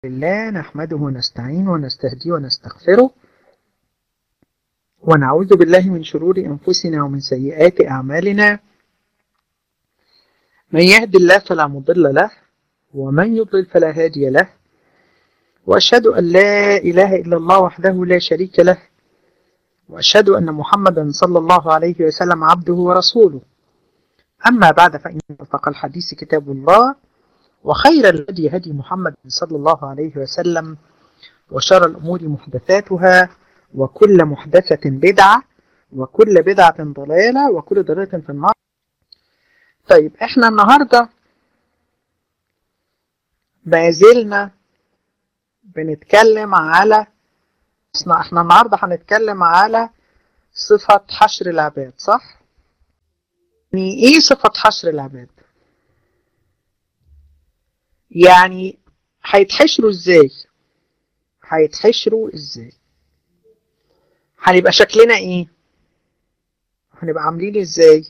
لله نحمده ونستعينه ونستهديه ونستغفره ونعوذ بالله من شرور أنفسنا ومن سيئات أعمالنا من يهد الله فلا مضل له ومن يضلل فلا هادي له وأشهد أن لا إله إلا الله وحده لا شريك له وأشهد أن محمدا صلى الله عليه وسلم عبده ورسوله أما بعد فإن أصدق الحديث كتاب الله وخير الهدي هدي محمد صلى الله عليه وسلم وشر الأمور محدثاتها وكل محدثة بدعة وكل بدعة ضلالة وكل ضلالة في النار طيب احنا النهاردة ما زلنا بنتكلم على احنا النهاردة هنتكلم على صفة حشر العباد صح؟ يعني ايه صفة حشر العباد؟ يعني هيتحشروا ازاي هيتحشروا ازاي هنبقى شكلنا ايه هنبقى عاملين ازاي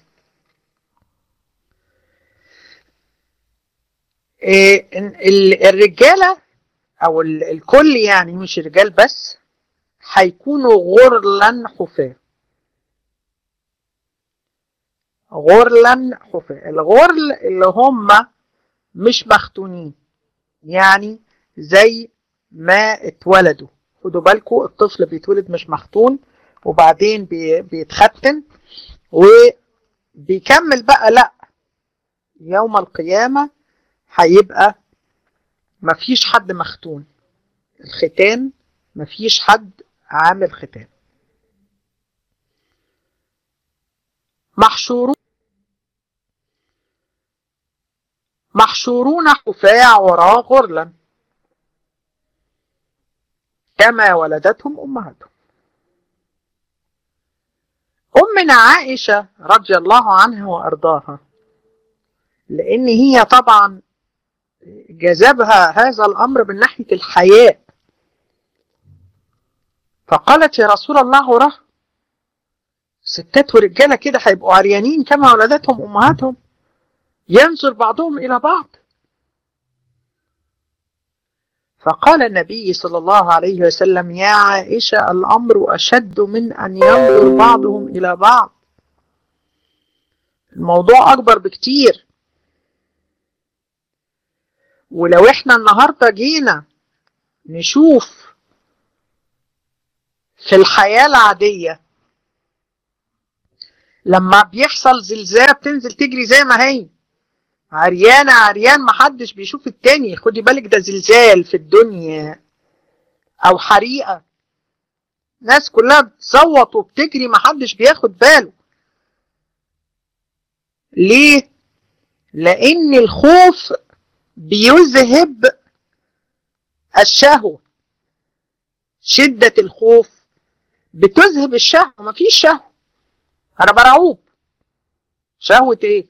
إيه الرجالة او الكل يعني مش الرجال بس هيكونوا غرلا حفاة غرلا حفاة الغرل اللي هم مش مختونين يعني زي ما اتولدوا خدوا بالكم الطفل بيتولد مش مختون وبعدين بي بيتختن وبيكمل بقى لا يوم القيامة هيبقى مفيش حد مختون الختان مفيش حد عامل ختان محشورون محشورون حفاع وراء غرلا كما ولدتهم أمهاتهم أمنا عائشة رضي الله عنها وأرضاها لأن هي طبعا جذبها هذا الأمر من ناحية الحياء فقالت يا رسول الله وراه ستات ورجالة كده هيبقوا عريانين كما ولدتهم أمهاتهم ينظر بعضهم إلى بعض فقال النبي صلى الله عليه وسلم يا عائشة الأمر أشد من أن ينظر بعضهم إلى بعض الموضوع أكبر بكتير ولو احنا النهاردة جينا نشوف في الحياة العادية لما بيحصل زلزال بتنزل تجري زي ما هي عريانة عريان محدش بيشوف التاني خدي بالك ده زلزال في الدنيا او حريقة ناس كلها بتصوت وبتجري محدش بياخد باله ليه لان الخوف بيذهب الشهوة شدة الخوف بتذهب الشهوة مفيش شهوة انا مرعوب شهوة ايه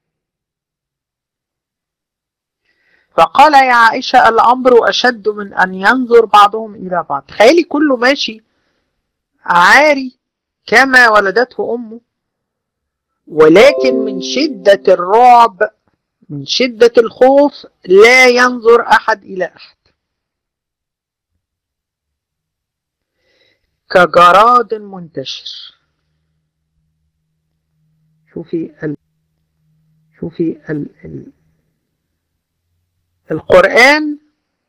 فقال يا عائشة الأمر أشد من أن ينظر بعضهم إلى بعض تخيلي كله ماشي عاري كما ولدته أمه ولكن من شدة الرعب من شدة الخوف لا ينظر أحد إلى أحد كجراد منتشر شوفي ال... شوفي ال... ال... القرآن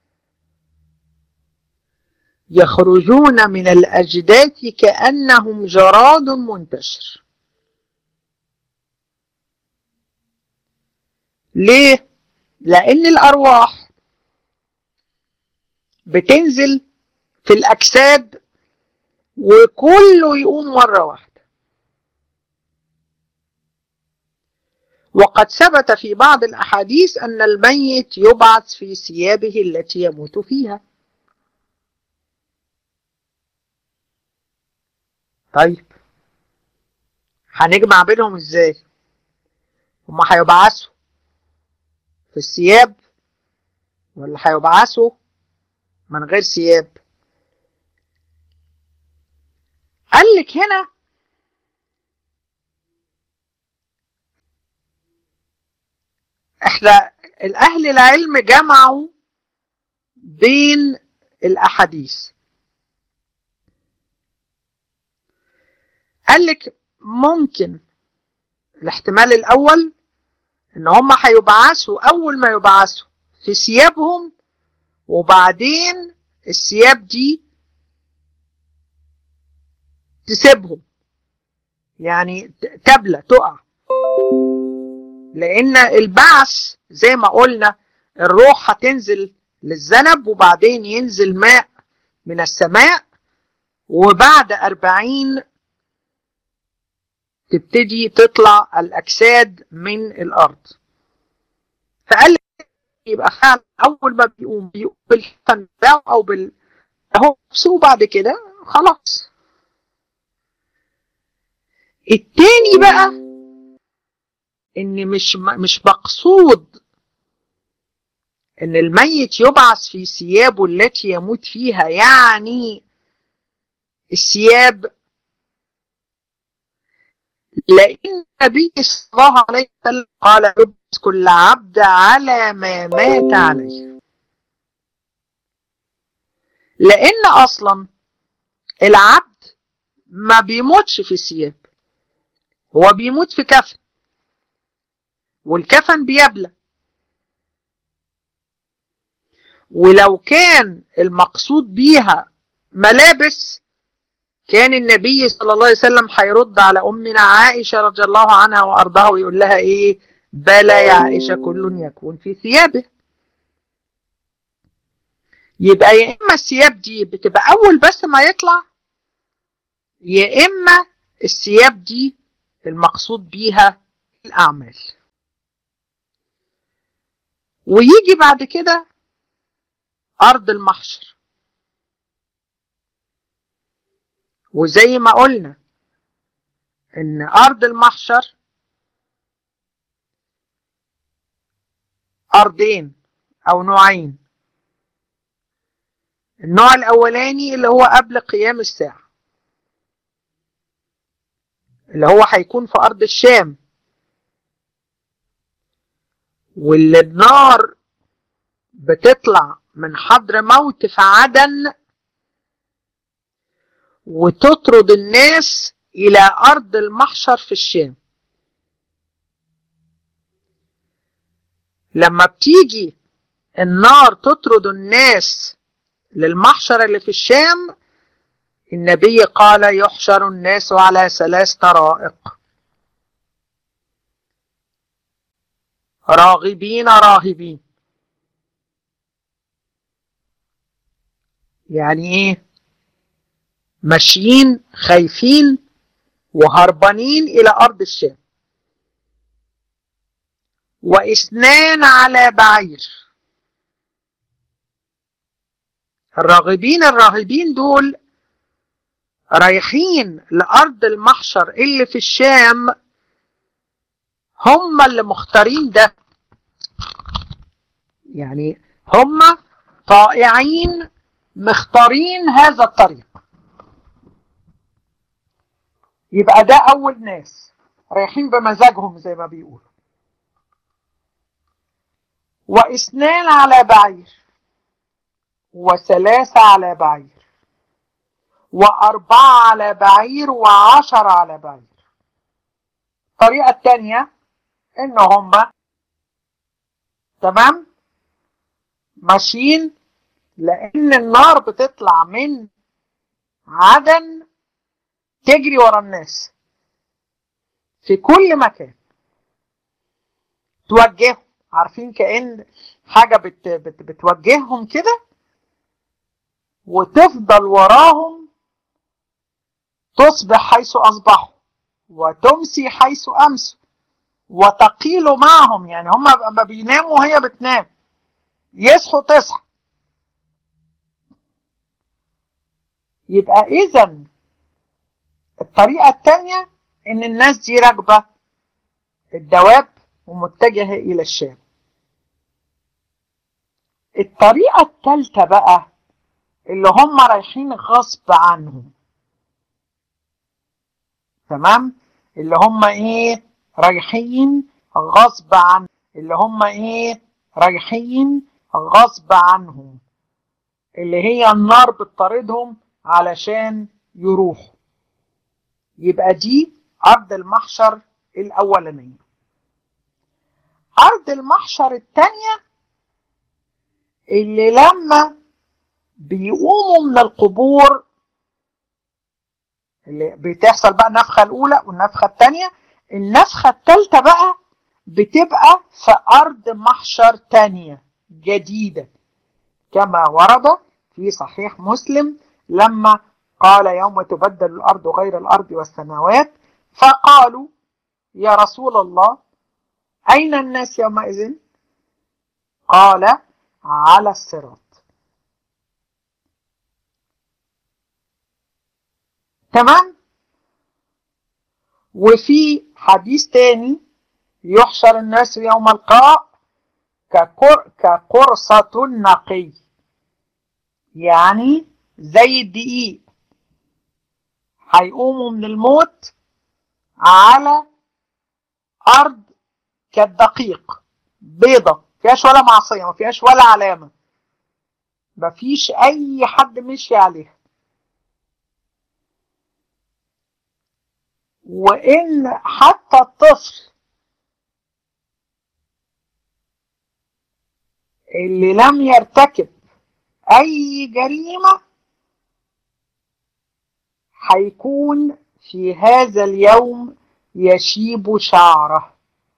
يخرجون من الأجداث كأنهم جراد منتشر ليه؟ لأن الأرواح بتنزل في الأجساد وكله يقوم مرة واحدة وقد ثبت في بعض الأحاديث أن الميت يبعث في ثيابه التي يموت فيها طيب هنجمع بينهم ازاي هما هيبعثوا في الثياب ولا هيبعثوا من غير ثياب قال لك هنا احنا الاهل العلم جمعوا بين الأحاديث قال لك ممكن الاحتمال الأول إن هم هيبعثوا أول ما يبعثوا في ثيابهم وبعدين الثياب دي تسيبهم يعني تبلى تقع لأن البعث زي ما قلنا الروح هتنزل للذنب وبعدين ينزل ماء من السماء وبعد أربعين تبتدي تطلع الأجساد من الأرض فقال يبقى فعلا أول ما بيقوم بيقوم بالحسن بتاعه أو بال أهو وبعد كده خلاص التاني بقى إن مش مش مقصود ان الميت يبعث في ثيابه التي يموت فيها يعني الثياب لان النبي صلى الله عليه وسلم قال يبعث كل عبد على ما مات عليه لان اصلا العبد ما بيموتش في ثياب هو بيموت في كفن والكفن بيبلى ولو كان المقصود بيها ملابس كان النبي صلى الله عليه وسلم هيرد على أمنا عائشة رضي الله عنها وأرضاها ويقول لها إيه بلى يا عائشة كل يكون في ثيابه يبقى يا إما الثياب دي بتبقى أول بس ما يطلع يا إما الثياب دي المقصود بيها الأعمال ويجي بعد كده أرض المحشر وزي ما قلنا إن أرض المحشر أرضين أو نوعين النوع الأولاني اللي هو قبل قيام الساعة اللي هو هيكون في أرض الشام واللي النار بتطلع من حضر موت في عدن وتطرد الناس إلى أرض المحشر في الشام لما بتيجي النار تطرد الناس للمحشر اللي في الشام النبي قال يحشر الناس على ثلاث طرائق راغبين راهبين يعني ايه ماشيين خايفين وهربانين الى ارض الشام واثنان على بعير الراغبين الراهبين دول رايحين لارض المحشر اللي في الشام هم اللي مختارين ده يعني هم طائعين مختارين هذا الطريق يبقى ده اول ناس رايحين بمزاجهم زي ما بيقولوا واثنان على بعير وثلاثة على بعير وأربعة على بعير وعشرة على بعير الطريقة التانية إن هما تمام ماشيين لأن النار بتطلع من عدن تجري ورا الناس في كل مكان توجههم عارفين كأن حاجة بت بت بتوجههم كده وتفضل وراهم تصبح حيث أصبحوا وتمسي حيث أمسوا وتقيل معهم يعني هم ما بيناموا وهي بتنام يصحوا تصحى يبقى إذا الطريقة الثانية إن الناس دي راكبة الدواب ومتجهة إلى الشام الطريقة الثالثة بقى اللي هم رايحين غصب عنهم تمام اللي هم ايه رايحين غصب عن اللي هم ايه رايحين غصب عنهم اللي هي النار بتطاردهم علشان يروحوا يبقى دي أرض المحشر الأولانية أرض المحشر الثانية اللي لما بيقوموا من القبور اللي بتحصل بقى النفخة الأولى والنفخة الثانية النفخة الثالثة بقى بتبقى في أرض محشر تانية جديدة كما ورد في صحيح مسلم لما قال يوم تبدل الأرض غير الأرض والسماوات فقالوا يا رسول الله أين الناس يومئذ قال على الصراط تمام وفي حديث تاني يحشر الناس يوم القاء كقر... كقرصة النقي يعني زي الدقيق هيقوموا من الموت على أرض كالدقيق بيضة فيهاش ولا معصية ما فيهاش ولا علامة ما فيش أي حد مشي عليها وإن حتى الطفل اللي لم يرتكب أي جريمة هيكون في هذا اليوم يشيب شعره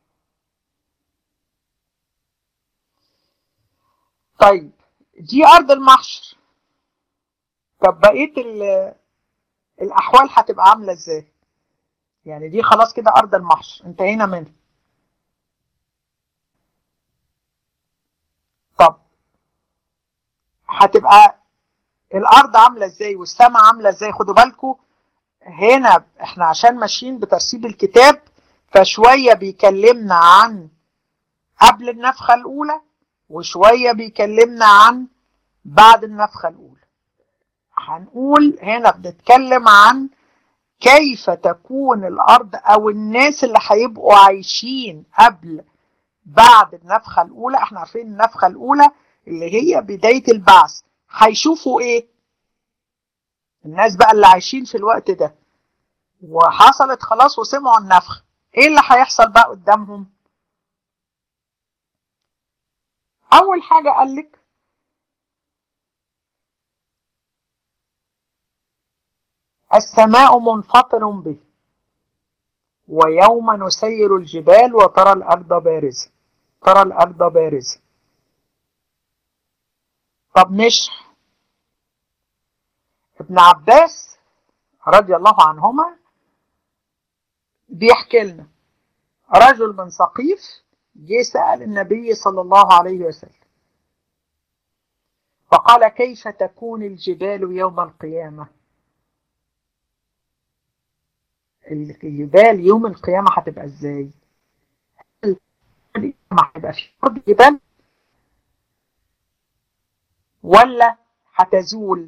طيب دي أرض المحشر طب بقية الأحوال هتبقى عاملة إزاي؟ يعني دي خلاص كده أرض المحشر انتهينا منها طب هتبقى الأرض عاملة إزاي والسماء عاملة إزاي خدوا بالكم هنا احنا عشان ماشيين بترتيب الكتاب فشوية بيكلمنا عن قبل النفخة الأولى وشوية بيكلمنا عن بعد النفخة الأولى هنقول هنا بنتكلم عن كيف تكون الأرض أو الناس اللي هيبقوا عايشين قبل بعد النفخة الأولى احنا عارفين النفخة الأولى اللي هي بداية البعث هيشوفوا ايه الناس بقى اللي عايشين في الوقت ده وحصلت خلاص وسمعوا النفخ ايه اللي هيحصل بقى قدامهم اول حاجة قالك السماء منفطر به ويوم نسير الجبال وترى الأرض بارزة ترى الأرض بارزة طب نشرح ابن عباس رضي الله عنهما بيحكي لنا رجل من سقيف جه سأل النبي صلى الله عليه وسلم فقال كيف تكون الجبال يوم القيامة الجبال يوم القيامة هتبقى ازاي هتبقى في أرض جبال ولا هتزول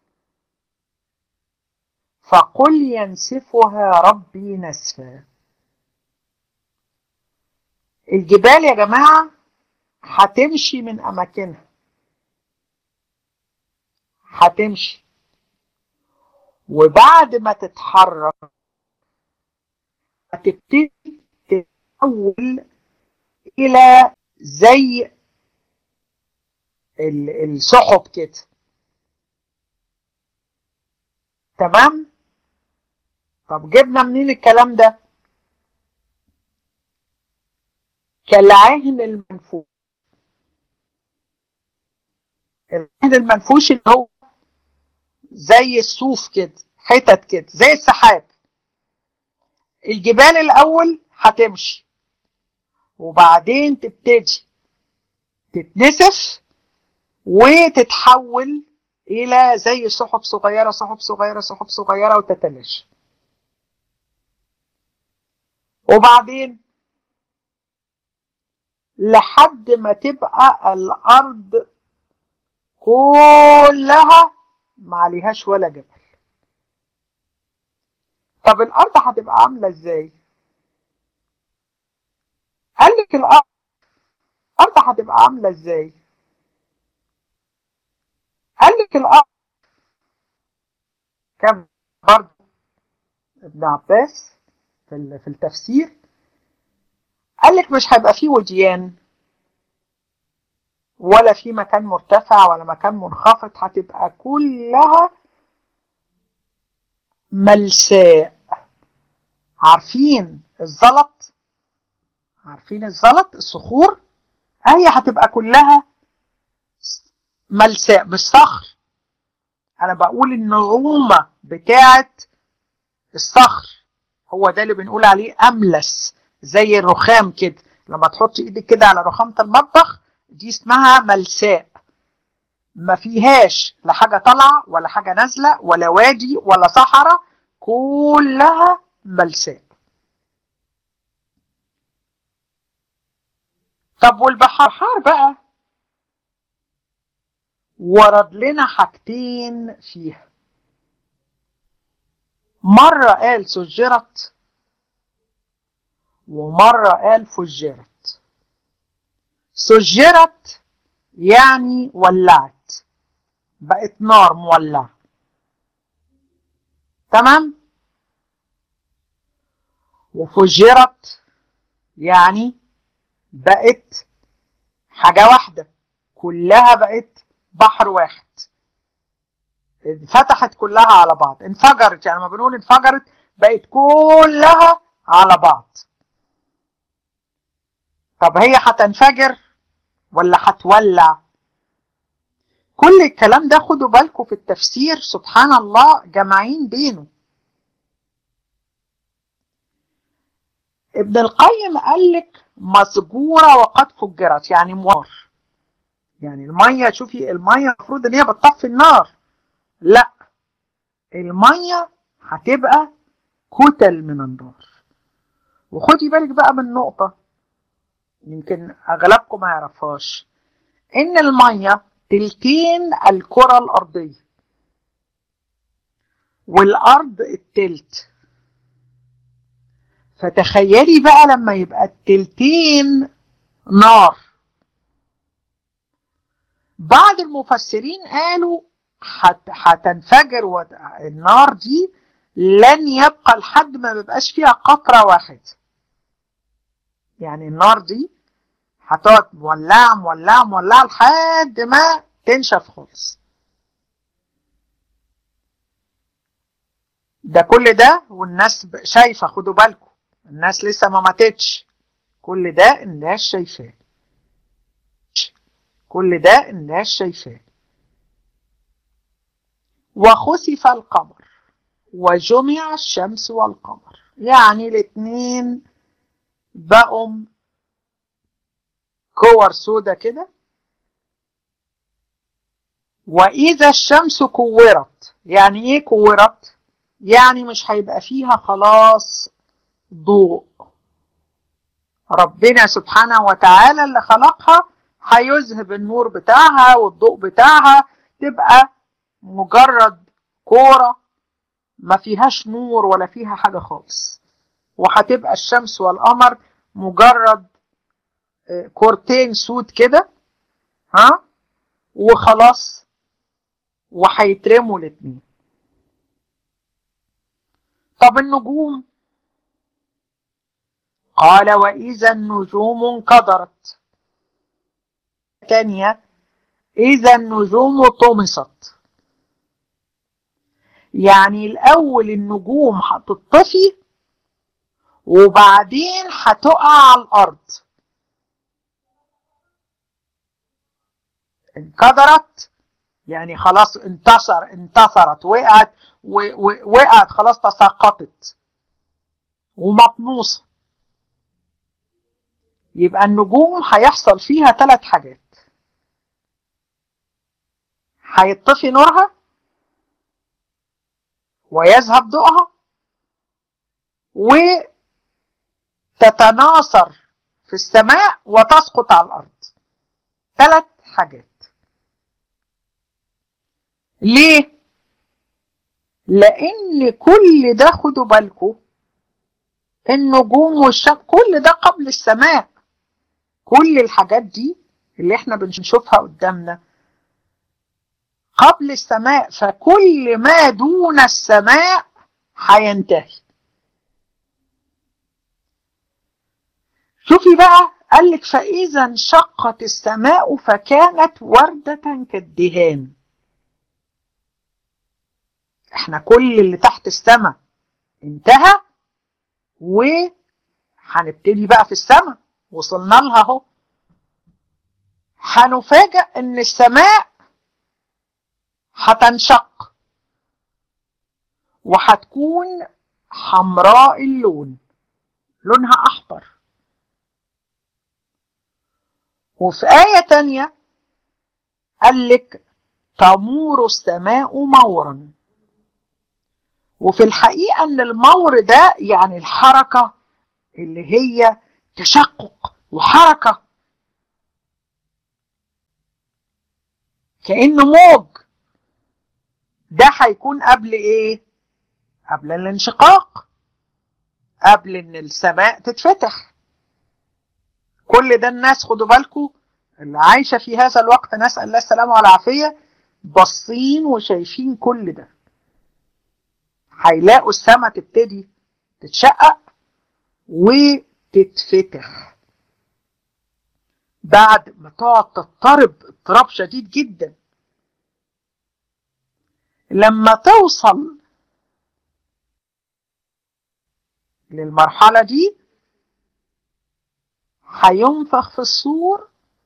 فقل ينسفها ربي نسفا الجبال يا جماعة هتمشي من أماكنها هتمشي وبعد ما تتحرك هتبتدي تتحول إلى زي السحب كده تمام طب جبنا منين الكلام ده كالعهن المنفوش العهن المنفوش اللي هو زي الصوف كده حتت كده زي السحاب الجبال الاول هتمشي وبعدين تبتدي تتنسف وتتحول الى زي سحب صغيره سحب صغيره سحب صغيره وتتلاشى وبعدين لحد ما تبقى الارض كلها ما عليهاش ولا جبل طب الارض هتبقى عامله ازاي قال لك الارض الارض هتبقى عامله ازاي قال الأرض كان برضه ابن عباس في في التفسير قال لك مش هيبقى فيه وديان ولا في مكان مرتفع ولا مكان منخفض هتبقى كلها ملساء عارفين الزلط عارفين الزلط الصخور هي هتبقى كلها ملساء مش صخر انا بقول النعومة بتاعت الصخر هو ده اللي بنقول عليه املس زي الرخام كده لما تحط ايدك كده على رخامة المطبخ دي اسمها ملساء ما فيهاش لا حاجة طالعة ولا حاجة نازلة ولا وادي ولا صحراء كلها ملساء طب والبحار بقى ورد لنا حاجتين فيها مرة قال سجرت ومرة قال فجرت سجرت يعني ولعت بقت نار مولعة تمام وفجرت يعني بقت حاجة واحدة كلها بقت بحر واحد فتحت كلها على بعض انفجرت يعني لما بنقول انفجرت بقت كلها على بعض طب هي هتنفجر ولا هتولع كل الكلام ده خدوا بالكم في التفسير سبحان الله جمعين بينه ابن القيم قال لك مسجورة وقد فجرت يعني موار يعني المية شوفي المية المفروض ان هي بتطفي النار لا المية هتبقى كتل من النار وخدي بالك بقى من نقطة يمكن اغلبكم ما يعرفهاش ان المية تلتين الكرة الارضية والارض التلت فتخيلي بقى لما يبقى التلتين نار بعض المفسرين قالوا هتنفجر النار دي لن يبقى لحد ما بيبقاش فيها قطرة واحد يعني النار دي هتقعد مولعة مولعة مولعة لحد ما تنشف خالص ده كل ده والناس شايفة خدوا بالكم الناس لسه ما ماتتش كل ده الناس شايفاه كل ده الناس شايفاه وخسف القمر وجمع الشمس والقمر يعني الاثنين بقوا كور سودة كده وإذا الشمس كورت يعني إيه كورت؟ يعني مش هيبقى فيها خلاص ضوء ربنا سبحانه وتعالى اللي خلقها هيذهب النور بتاعها والضوء بتاعها تبقى مجرد كورة ما فيهاش نور ولا فيها حاجة خالص وهتبقى الشمس والقمر مجرد كورتين سود كده ها وخلاص وهيترموا الاتنين طب النجوم قال وإذا النجوم انكدرت تانية إذا النجوم طمست يعني الأول النجوم هتطفي وبعدين هتقع على الأرض انكدرت يعني خلاص انتصر انتصرت وقعت وقعت خلاص تساقطت ومطموسه يبقى النجوم هيحصل فيها ثلاث حاجات هيطفي نورها ويذهب ضوءها وتتناثر في السماء وتسقط على الأرض ثلاث حاجات ليه؟ لأن كل ده خدوا بالكم النجوم والشمس كل ده قبل السماء كل الحاجات دي اللي احنا بنشوفها قدامنا قبل السماء فكل ما دون السماء هينتهي شوفي بقى قال لك فإذا انشقت السماء فكانت وردة كالدهان احنا كل اللي تحت السماء انتهى وهنبتدي بقى في السماء وصلنا لها اهو هنفاجأ ان السماء هتنشق وهتكون حمراء اللون لونها احمر وفي آية تانية قال لك تمور السماء مورا وفي الحقيقة ان المور ده يعني الحركة اللي هي تشقق وحركة كأنه موج ده هيكون قبل ايه قبل الانشقاق قبل ان السماء تتفتح كل ده الناس خدوا بالكم اللي عايشة في هذا الوقت نسأل الله السلامة والعافية باصين وشايفين كل ده هيلاقوا السماء تبتدي تتشقق وتتفتح بعد ما تقعد تضطرب اضطراب شديد جدا لما توصل للمرحلة دي هينفخ في الصور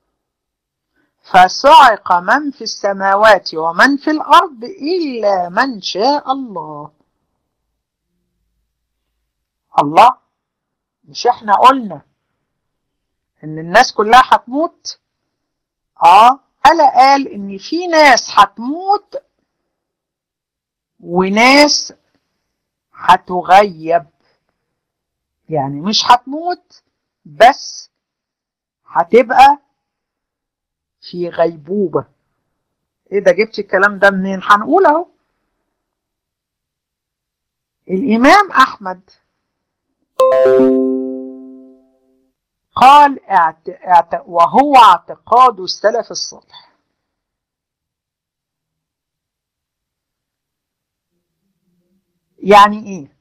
فصعق من في السماوات ومن في الأرض إلا من شاء الله الله مش احنا قلنا ان الناس كلها هتموت اه ألا قال ان في ناس هتموت وناس هتغيب يعني مش هتموت بس هتبقى في غيبوبة ايه ده جبت الكلام ده منين هنقول اهو الامام احمد قال اعت... اعت... وهو اعتقاد السلف الصالح يعني ايه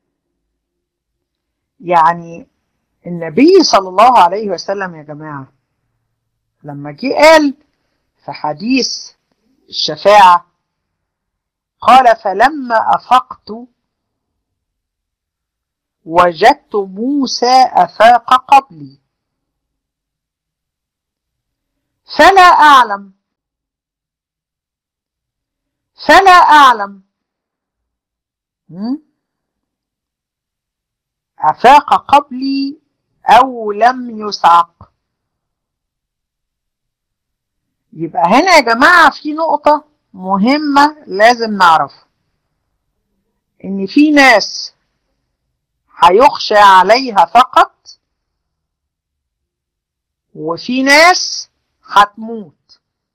يعني النبي صلى الله عليه وسلم يا جماعة لما جه قال في حديث الشفاعة قال فلما أفقت وجدت موسى أفاق قبلي فلا أعلم فلا أعلم أفاق قبلي أو لم يسعق يبقى هنا يا جماعة في نقطة مهمة لازم نعرفها إن في ناس هيخشى عليها فقط وفي ناس هتموت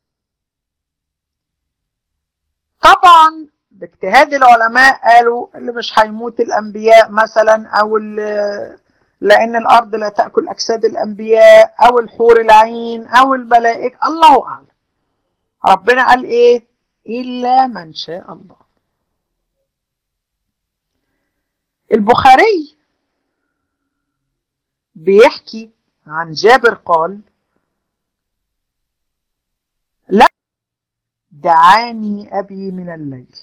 طبعا باجتهاد العلماء قالوا اللي مش هيموت الأنبياء مثلا أو لأن الأرض لا تأكل أجساد الأنبياء أو الحور العين أو الملائكة الله أعلم ربنا قال إيه إلا من شاء الله البخاري بيحكي عن جابر قال لا دعاني أبي من الليل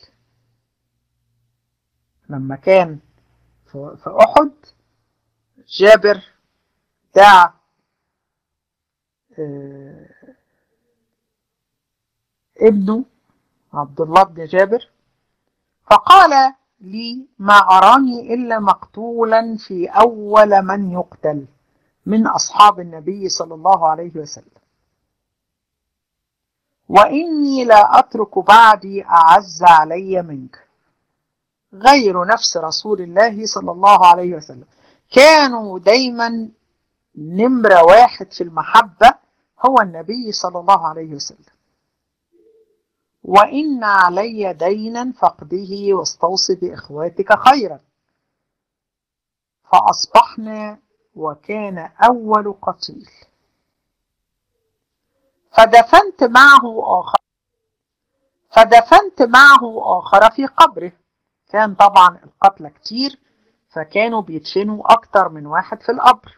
لما كان في أحد جابر دعا ابنه عبد الله بن جابر فقال لي ما أراني إلا مقتولا في أول من يقتل من أصحاب النبي صلى الله عليه وسلم وإني لا أترك بعدي أعز علي منك غير نفس رسول الله صلى الله عليه وسلم كانوا دايما نمرة واحد في المحبة هو النبي صلى الله عليه وسلم وإن علي دينا فاقده واستوصي بإخواتك خيرا فأصبحنا وكان أول قتيل فدفنت معه آخر فدفنت معه آخر في قبره كان طبعا القتلى كتير فكانوا بيدفنوا أكتر من واحد في القبر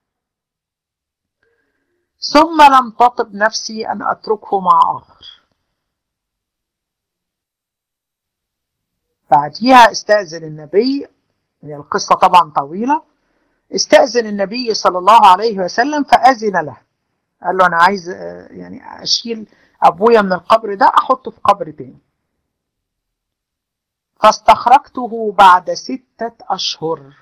ثم لم تطب نفسي أن أتركه مع آخر بعديها استأذن النبي هي القصة طبعا طويلة استأذن النبي صلى الله عليه وسلم فأذن له قال له أنا عايز يعني أشيل أبويا من القبر ده أحطه في قبر تاني فاستخرجته بعد ستة أشهر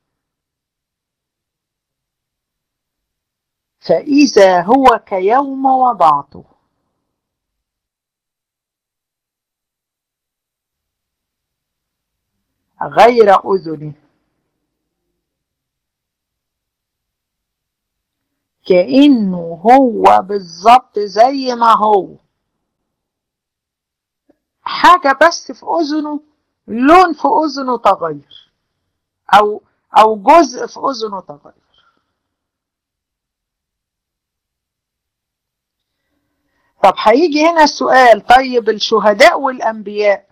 فإذا هو كيوم وضعته غير أذنه كأنه هو بالظبط زي ما هو حاجة بس في أذنه لون في أذنه تغير أو أو جزء في أذنه تغير طب هيجي هنا السؤال طيب الشهداء والأنبياء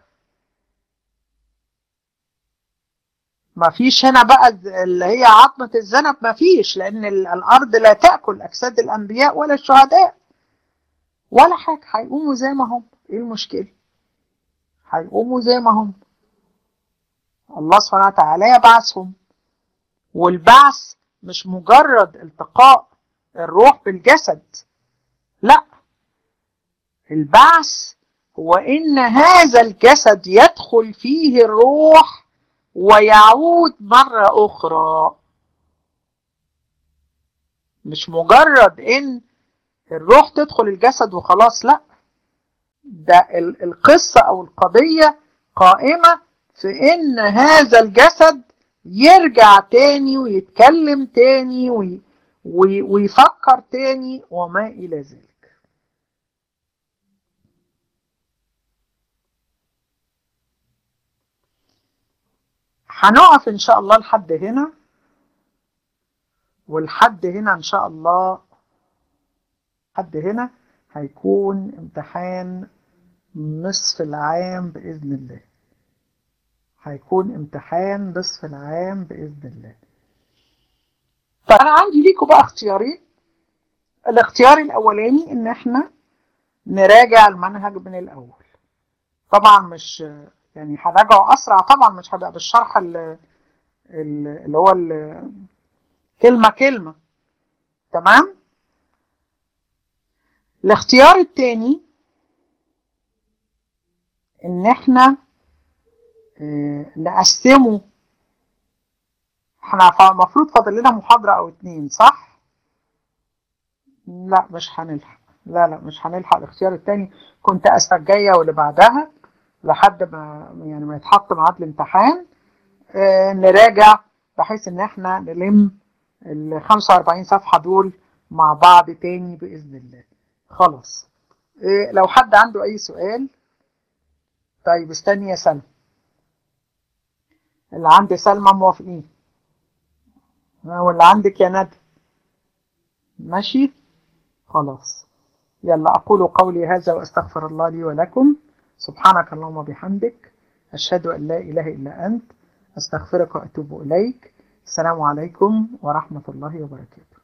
ما فيش هنا بقى اللي هي عظمة الذنب ما فيش لأن الأرض لا تأكل أجساد الأنبياء ولا الشهداء ولا حاجة هيقوموا زي ما هم إيه المشكلة هيقوموا زي ما هم الله سبحانه وتعالى يبعثهم والبعث مش مجرد التقاء الروح بالجسد لا البعث هو إن هذا الجسد يدخل فيه الروح ويعود مرة أخرى مش مجرد إن الروح تدخل الجسد وخلاص لا ده القصة أو القضية قائمة في إن هذا الجسد يرجع تاني ويتكلم تاني وي وي ويفكر تاني وما إلى ذلك هنقف ان شاء الله لحد هنا والحد هنا ان شاء الله حد هنا هيكون امتحان نصف العام بإذن الله هيكون امتحان نصف العام بإذن الله فأنا عندي ليكم بقى اختيارين الاختيار الأولاني إن احنا نراجع المنهج من الأول طبعا مش يعني هراجعه اسرع طبعا مش هبقى بالشرح اللي, اللي هو اللي كلمه كلمه تمام الاختيار التاني ان احنا اه نقسمه احنا المفروض فاضل لنا محاضره او اتنين صح لا مش هنلحق لا لا مش هنلحق الاختيار التاني كنت اسفة الجايه واللي بعدها لحد ما يعني ما يتحط ميعاد الامتحان آه نراجع بحيث ان احنا نلم ال 45 صفحة دول مع بعض تاني بإذن الله خلاص آه لو حد عنده اي سؤال طيب استني يا سلمى اللي عند سلمى موافقين واللي عندك يا ندى ماشي خلاص يلا أقول قولي هذا وأستغفر الله لي ولكم سبحانك اللهم وبحمدك أشهد أن لا إله إلا أنت أستغفرك وأتوب إليك السلام عليكم ورحمة الله وبركاته